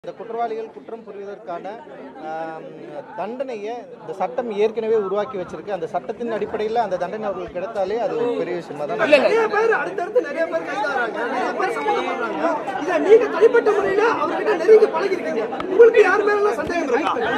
இந்த குற்றவாளிகள் குற்றம் புரிவதற்கான ஆம், தண்டனையை இந்த சட்டம் ஏற்கனவே உருவாக்கி வச்சிருக்கு அந்த சட்டத்தின் அடிப்படையில் அந்த தண்டனை அவர்களுக்கு கிடைத்தாலே அது ஒரு பெரிய விஷயமா தான் நான் நிறைய பேர் அடுத்தடுத்து நிறைய பேர் கைதாகிறாங்க நிறைய பேர் சம்மந்தப்படுறாங்க இதை நீங்க தனிப்பட்ட முறையில அவர்கிட்ட நெருங்கி பழகிருக்கீங்க உங்களுக்கு யார் மேலாம் சந்தேகம் இருக்கா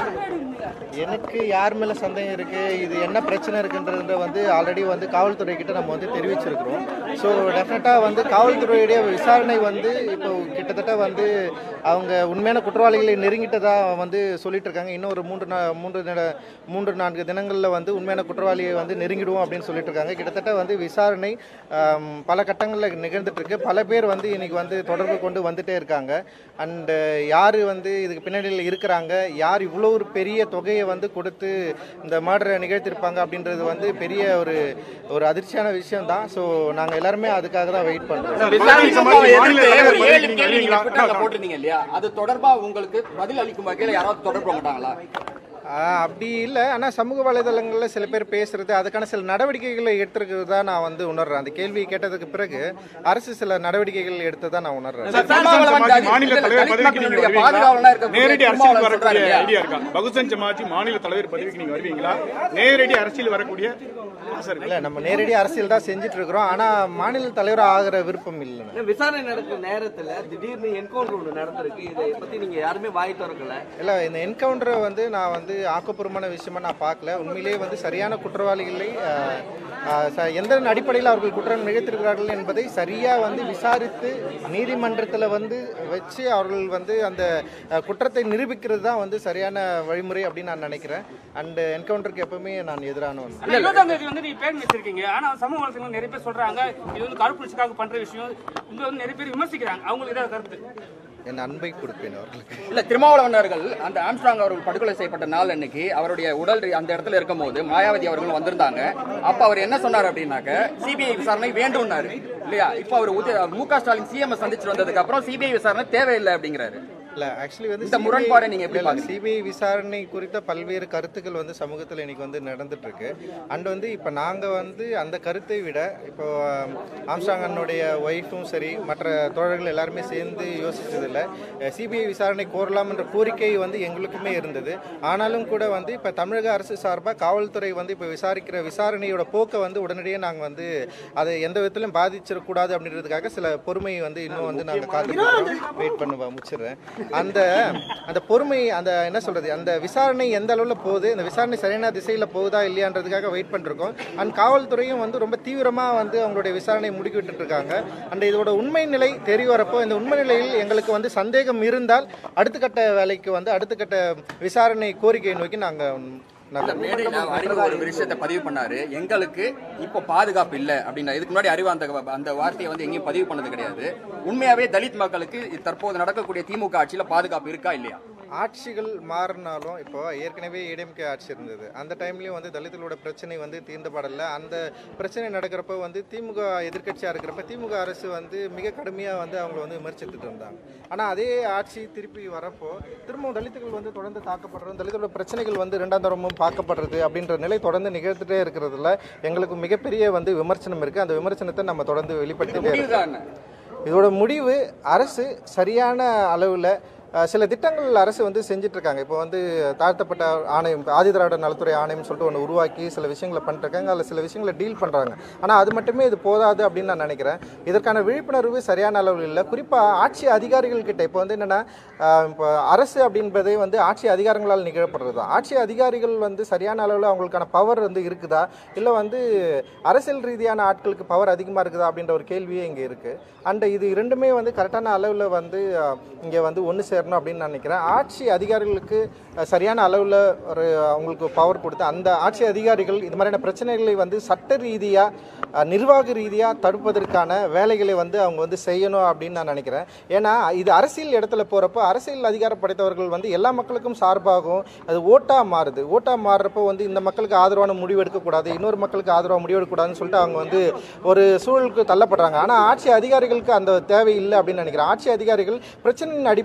எனக்கு யார் மேல சந்தேகம் இருக்கு இது என்ன பிரச்சனை இருக்குன்றத வந்து ஆல்ரெடி வந்து காவல்துறை கிட்ட நம்ம வந்து தெரிவிச்சிருக்கிறோம் ஸோ டெஃபினட்டா வந்து காவல்துறையுடைய விசாரணை வந்து இப்போ கிட்டத்தட்ட வந்து அவங்க உண்மையான குற்றவாளிகளை நெருங்கிட்டதா வந்து சொல்லிட்டு இருக்காங்க இன்னும் ஒரு மூன்று நா- மூன்று நட- மூன்று நான்கு தினங்கள்ல வந்து உண்மையான குற்றவாளியை வந்து நெருங்கிடுவோம் அப்படின்னு சொல்லிட்டு இருக்காங்க கிட்டத்தட்ட வந்து விசாரணை ஆம், பல கட்டங்களில் நிகழ்ந்துட்டு இருக்கு பல பேர் வந்து இன்னைக்கு வந்து தொடர்பு கொண்டு வந்துட்டே இருக்காங்க அண்டு யார் வந்து இதுக்கு பின்னணியில் இருக்கிறாங்க யார் இவ்வளோ ஒரு பெரிய தொகையை வந்து கொடுத்து இந்த மர்டரை நிகழ்த்திருப்பாங்க அப்படின்றது வந்து பெரிய ஒரு ஒரு அதிர்ச்சியான விஷயம் தான் ஸோ நாங்கள் எல்லாருமே அதுக்காக தான் வெயிட் பண்ணுறோம் விசாரணை சம்பவம் மாநில எதிர்த்து தலைவர் ஒரு ஏழு பதவிக்கு கேள்வி நீங்க வருவீங்களா? ட்விட்டர்ல போட்டிருந்தீங்க இல்லையா அது தொடர்பா உங்களுக்கு பதில் அளிக்கும் வகையில யாராவது தொடர்பு மாட்டாங்களா ஆஹ் அப்படி இல்லை ஆனால் சமூக வலைதளங்களில் சில பேர் பேசுறது அதுக்கான சில நடவடிக்கைகளை எடுத்துருக்கிறது தான் நான் வந்து உணர்றேன் அந்த கேள்வி கேட்டதுக்கு பிறகு அரசு சில நடவடிக்கைகள் எடுத்ததா நான் உணர்றேன் பகுஜன் சமாஜ் மாநில தலைவர் தலித் பதவிக்கு நீங்க மக்களுடைய பாதுகாவலனா வருவீங்களா இருக்கக்கூடிய நேரடி திருமாவளவன் அரசியல் வரக்கூடிய சொல்றாரு இல்லையா? ஐடியா இருக்கா பகுஜன் சமாஜ் மாநில தலைவர் பதவிக்கு நீங்க வருவீங்களா நேரடி அரசியல் வரக்கூடிய ஆசை இருக்கா? இல்லை நம்ம நேரடி அரசியல் தான் செஞ்சுட்டு இருக்கிறோம் ஆனால் மாநில தலைவர் ஆகிற விருப்பம் இல்லைண்ணே விசாரணை நடக்கிற நேரத்துல திடீர்னு என்கவுண்டர் ஒன்று நடந்திருக்கு இதை பத்தி நீங்க யாருமே வாய் திறக்கல இல்லை இந்த என்கவுண்டரை வந்து நான் வந்து ஆக்கப்பூர்வமான விஷயமா நான் பார்க்கல உண்மையிலேயே வந்து சரியான குற்றவாளிகளை ஆஹ், ஆஹ், ச- எந்த அடிப்படையில் அவர்கள் குற்றம் நிகழ்த்திருக்கிறார்கள் என்பதை சரியாக வந்து விசாரித்து நீதிமன்றத்தில் வந்து வச்சு அவர்கள் வந்து அந்த ஆஹ், குற்றத்தை நிரூபிக்கிறது தான் வந்து சரியான வழிமுறை அப்படின்னு நான் நினைக்கிறேன் அண்ட் என்கவுண்டருக்கு எப்பவுமே நான் எதிரானவன் இல்ல இருபதாம் தேதி வந்து நீங்க பேர் வச்சிருக்கீங்க ஆனா சமூக வலைதளங்கள் நிறைய பேர் சொல்றாங்க இது வந்து கருப்புக்காக பண்ற விஷயம் இங்க வந்து நிறைய பேர் விமர்சிக்கிறாங்க அவங்களுக்கு ஏதாவது கருத்து என் அன்பை கொடுப்பேன் அவர்களுக்கு இல்ல திருமாவளவன் அவர்கள் அந்த ஆம்ஸ்ட்ராங் அவர்கள் படுகொலை செய்யப்பட்ட நாள் அன்னைக்கு அவருடைய உடல் அந்த இடத்துல இருக்கும்போது மாயாவதி அவர்கள் வந்திருந்தாங்க அப்ப அவர் என்ன சொன்னார் அப்படின்னாக்க சிபிஐ விசாரணை வேண்டும்னாரு இல்லையா இப்ப அவர் உத- மு க ஸ்டாலின் சிஎம் சந்திச்சு வந்ததுக்கு அப்புறம் சிபிஐ விசாரணை தேவையில்லை அப்படிங்கிறாரு இல்ல ஆக்சுவலி வந்து இந்த முரண்பாடை நீங்க எப்படி இல்ல, இல்ல, சிபிஐ விசாரணை குறித்த பல்வேறு கருத்துக்கள் வந்து சமூகத்தில் இன்னைக்கு வந்து நடந்துட்டு இருக்கு அண்ட் வந்து இப்போ நாங்க வந்து அந்த கருத்தை விட இப்போ ஆம்ஸ்டாங் அண்ணனுடைய ஒய்ஃபும் சரி மற்ற தோழர்கள் எல்லாருமே சேர்ந்து யோசிச்சதில்ல சிபிஐ விசாரணை கோரலாம் என்ற கோரிக்கை வந்து எங்களுக்குமே இருந்தது ஆனாலும் கூட வந்து இப்போ தமிழக அரசு சார்பாக காவல்துறை வந்து இப்போ விசாரிக்கிற விசாரணையோட போக்கை வந்து உடனடியே நாங்கள் வந்து அதை எந்த விதத்திலும் பாதிச்சிடக்கூடாது அப்படின்றதுக்காக சில பொறுமை வந்து இன்னும் வந்து நாங்கள் காத்து வெயிட் பண்ணுவோம் முடிச்சிடுறேன் அந்த அந்த பொறுமை அந்த என்ன சொல்றது அந்த விசாரணை எந்த அளவில் போகுது அந்த விசாரணை சரியான திசையில் போகுதா இல்லையான்றதுக்காக வெயிட் பண்ணிருக்கோம் அண்ட் காவல்துறையும் வந்து ரொம்ப தீவிரமாக வந்து அவங்களுடைய விசாரணையை முடுக்கி விட்டுட்டு இருக்காங்க அண்ட் இதோட உண்மை நிலை தெரிய வரப்போ இந்த உண்மை நிலையில் எங்களுக்கு வந்து சந்தேகம் இருந்தால் அடுத்த கட்ட வேலைக்கு வந்து அடுத்த கட்ட விசாரணை கோரிக்கையை நோக்கி நாங்கள் அந்த மேடையில அறிவு ஒரு விஷயத்தை பதிவு பண்ணாரு எங்களுக்கு இப்போ பாதுகாப்பு இல்ல அப்படின்னா இதுக்கு முன்னாடி அறிவு அந்த அந்த வார்த்தையை வந்து எங்கேயும் பதிவு பண்ணது கிடையாது உண்மையாவே தலித் மக்களுக்கு தற்போது நடக்கக்கூடிய திமுக ஆட்சியில பாதுகாப்பு இருக்கா இல்லையா ஆட்சிகள் மாறினாலும் இப்போ ஏற்கனவே ஏடிஎம்கே ஆட்சி இருந்தது அந்த டைம்லயும் வந்து தலித்துகளோட பிரச்சனை வந்து தீர்ந்தப்படல அந்த பிரச்சனை நடக்கிறப்ப வந்து திமுக எதிர்க்கட்சியா இருக்கிறப்ப திமுக அரசு வந்து மிக கடுமையா வந்து அவங்கள வந்து விமர்சித்துட்டு இருந்தாங்க ஆனா அதே ஆட்சி திருப்பி வரப்போ திரும்பவும் தலித்துகள் வந்து தொடர்ந்து தாக்கப்படுறது தலித்தோட பிரச்சனைகள் வந்து இரண்டாம் தரமும் பார்க்கப்படுறது அப்படின்ற நிலை தொடர்ந்து நிகழ்த்துட்டே இருக்கிறதுல எங்களுக்கு மிகப்பெரிய வந்து விமர்சனம் இருக்கு அந்த விமர்சனத்தை நம்ம தொடர்ந்து வெளிப்படுத்திட்டே இருக்கோம் முடிவுதான் இதோட முடிவு அரசு சரியான அளவில் சில திட்டங்கள் அரசு வந்து செஞ்சுட்டு இருக்காங்க இப்போ வந்து தாழ்த்தப்பட்ட ஆணையம் ஆதி திராவிட நலத்துறை ஆணையம் சொல்லிட்டு ஒன்று உருவாக்கி சில விஷயங்களை பண்ணிட்டு இருக்காங்க அதில் சில விஷயங்களை டீல் பண்ணுறாங்க ஆனால் அது மட்டுமே இது போதாது அப்படின்னு நான் நினைக்கிறேன் இதற்கான விழிப்புணர்வு சரியான அளவில் இல்லை குறிப்பாக ஆட்சி அதிகாரிகள் கிட்ட இப்போ வந்து என்னென்னா இப்போ அரசு அப்படின்றதே வந்து ஆட்சி அதிகாரங்களால் நிகழப்படுறது தான் ஆட்சி அதிகாரிகள் வந்து சரியான அளவில் அவங்களுக்கான பவர் வந்து இருக்குதா இல்லை வந்து அரசியல் ரீதியான ஆட்களுக்கு பவர் அதிகமாக இருக்குதா அப்படின்ற ஒரு கேள்வியே இங்கே இருக்குது அண்ட் இது இரண்டுமே வந்து கரெக்டான அளவில் வந்து இங்கே வந்து ஒன்று சேரணும் அப்படின்னு நான் நினைக்கிறேன் ஆட்சி அதிகாரிகளுக்கு அஹ், சரியான அளவில் ஒரு அவங்களுக்கு பவர் கொடுத்து அந்த ஆட்சி அதிகாரிகள் இது மாதிரியான பிரச்சனைகளை வந்து சட்ட ரீதியாக நிர்வாக ரீதியாக தடுப்பதற்கான வேலைகளை வந்து அவங்க வந்து செய்யணும் அப்படின்னு நான் நினைக்கிறேன் ஏன்னா இது அரசியல் இடத்துல போகிறப்போ அரசியல் அதிகாரம் படைத்தவர்கள் வந்து எல்லா மக்களுக்கும் சார்பாகவும் அது ஓட்டாக மாறுது ஓட்டாக மாறுறப்போ வந்து இந்த மக்களுக்கு ஆதரவான முடிவு எடுக்கக்கூடாது இன்னொரு மக்களுக்கு ஆதரவாக முடிவு எடுக்கக்கூடாதுன்னு சொல்லிட்டு அவங்க வந்து ஒரு சூழலுக்கு தள்ளப்படுறாங்க ஆனால் ஆட்சி அதிகாரிகளுக்கு அந்த தேவை இல்லை அப்படின்னு நினைக்கிறேன் ஆட்சி அதிகாரிகள் பிரச்சனையின் அடிப்படையில்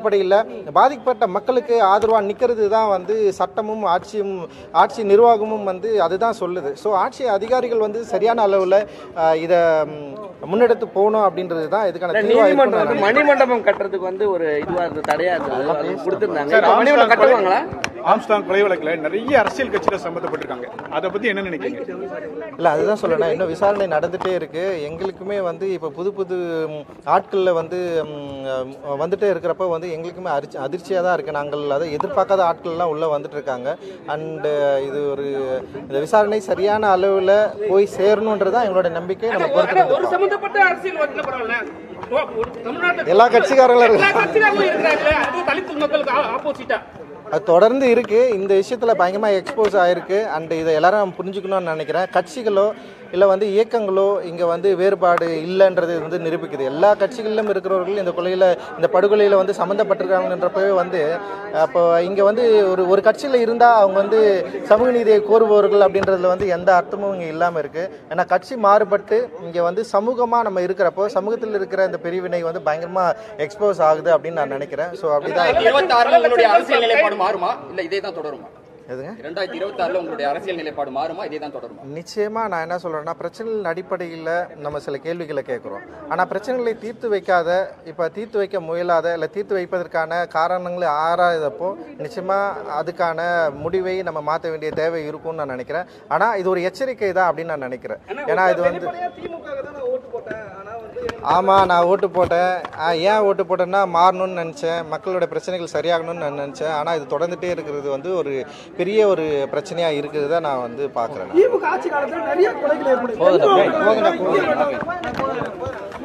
பாதிக்கப்பட்ட மக்களுக்கு ஆதரவாக நிற்கிறது தான் வந்து சட்டமும் ஆட்சியும் ஆட்சி நிர்வாகமும் வந்து அதுதான் சொல்லுது ஸோ ஆட்சி அதிகாரிகள் வந்து சரியான அளவில் இதை முன்னெடுத்து போகணும் அப்படின்றது தான் இதுக்கான தீர்வா இருக்கும்னு நீதிமன்றம் நான் வந்து மணிமண்டபம் கட்டுறதுக்கு வந்து ஒரு இதுவா இருந்தது தடையா இருந்தது அது கொடுத்திருந்தாங்க சார் இப்ப மணிமண்டபம் கட்டுவாங்களா ஆம்ஸ்டாங் கொலை வழக்கில் நிறைய அரசியல் கட்சியில சம்பந்தப்பட்டிருக்காங்க அதை பத்தி என்ன நினைக்கிறீங்க இல்லை அதுதான் சொல்லணும் இன்னும் விசாரணை நடந்துகிட்டே இருக்கு எங்களுக்குமே வந்து இப்போ புது புது ம், ஆட்களில் வந்து ம், வந்துட்டே இருக்கிறப்ப வந்து எங்களுக்குமே அரிச்சு அதிர்ச்சியாக தான் இருக்குது நாங்கள் அதை எதிர்பார்க்காத ஆட்கள்லாம் உள்ளே வந்துட்டு இருக்காங்க அண்டு இது ஒரு இந்த விசாரணை சரியான அளவில் போய் சேரணுன்றது தான் எங்களோட நம்பிக்கை நம்ம ஒரு- ஆனா ஒரு பொறுத்து சம்பந்தப்பட்ட அரசியல் வரல பரவாயில்ல ஓ, ஒரு தமிழ்நாட்டுல எல்லா கட்சிக்காரங்களும் எல்லா இருக்கு கட்சிக்காரங்களும் இருக்கிறாங்களே அது தலித் மக்களுக்கு ஆப்போசிட்டா அது தொடர்ந்து இருக்கு இந்த விஷயத்துல பயங்கரமா எக்ஸ்போஸ் ஆயிருக்கு அண்ட் இதை எல்லாரும் புரிஞ்சுக்கணும்னு நினைக்கிறேன் கட்சிகளோ இல்லை வந்து இயக்கங்களோ இங்கே வந்து வேறுபாடு இல்லைன்றது வந்து நிரூபிக்குது எல்லா கட்சிகளிலும் இருக்கிறவர்கள் இந்த கொலையில் இந்த படுகொலையில் வந்து சம்மந்தப்பட்டிருக்காங்கன்றப்பவே வந்து அப்போ இங்கே வந்து ஒரு ஒரு கட்சியில் இருந்தால் அவங்க வந்து சமூக நீதியை கோருபவர்கள் அப்படின்றதுல வந்து எந்த அர்த்தமும் இங்கே இல்லாமல் இருக்குது ஏன்னா கட்சி மாறுபட்டு இங்கே வந்து சமூகமாக நம்ம இருக்கிறப்போ சமூகத்தில் இருக்கிற இந்த பிரிவினை வந்து பயங்கரமாக எக்ஸ்போஸ் ஆகுது அப்படின்னு நான் நினைக்கிறேன் ஸோ அப்படிதான் இருபத்தி ஆறுல உங்களுடைய அரசியல் நிலைப்பாடு மாறுமா இல்ல இதே தான் தொடருமா எதுங்க இரண்டாயிரத்தி இருபத்தி ஆறுல உங்களுடைய அரசியல் நிலைப்பாடு மாறுமா இதே தான் தொடருமா நிச்சயமா நான் என்ன சொல்றேன்னா பிரச்சனைகளின் அடிப்படையில் நம்ம சில கேள்விகளை கேட்குறோம் ஆனால் பிரச்சனைகளை தீர்த்து வைக்காத இப்போ தீர்த்து வைக்க முயலாத இல்லை தீர்த்து வைப்பதற்கான காரணங்களை ஆராயதப்போ நிச்சயமா அதுக்கான முடிவை நம்ம மாற்ற வேண்டிய தேவை இருக்கும்னு நான் நினைக்கிறேன் ஆனால் இது ஒரு எச்சரிக்கை தான் அப்படின்னு நான் நினைக்கிறேன் ஏன்னா இது வந்து திமுக தான் நான் ஓட்டு போட்டேன் ஆனா வந்து ஆமாம் நான் ஓட்டு போட்டேன் ஆ, ஏன் ஓட்டு போட்டேன்னா மாறணும்னு நினச்சேன் மக்களோட பிரச்சனைகள் சரியாகணும்னு நான் நினச்சேன் ஆனால் இது தொடர்ந்துட்டே இருக்கிறது வந்து ஒரு பெரிய ஒரு பிரச்சனையாக இருக்கிறத நான் வந்து பார்க்குறேன் திமுக ஆட்சி காலத்துல நிறைய கொலைகள் ஏற்படுது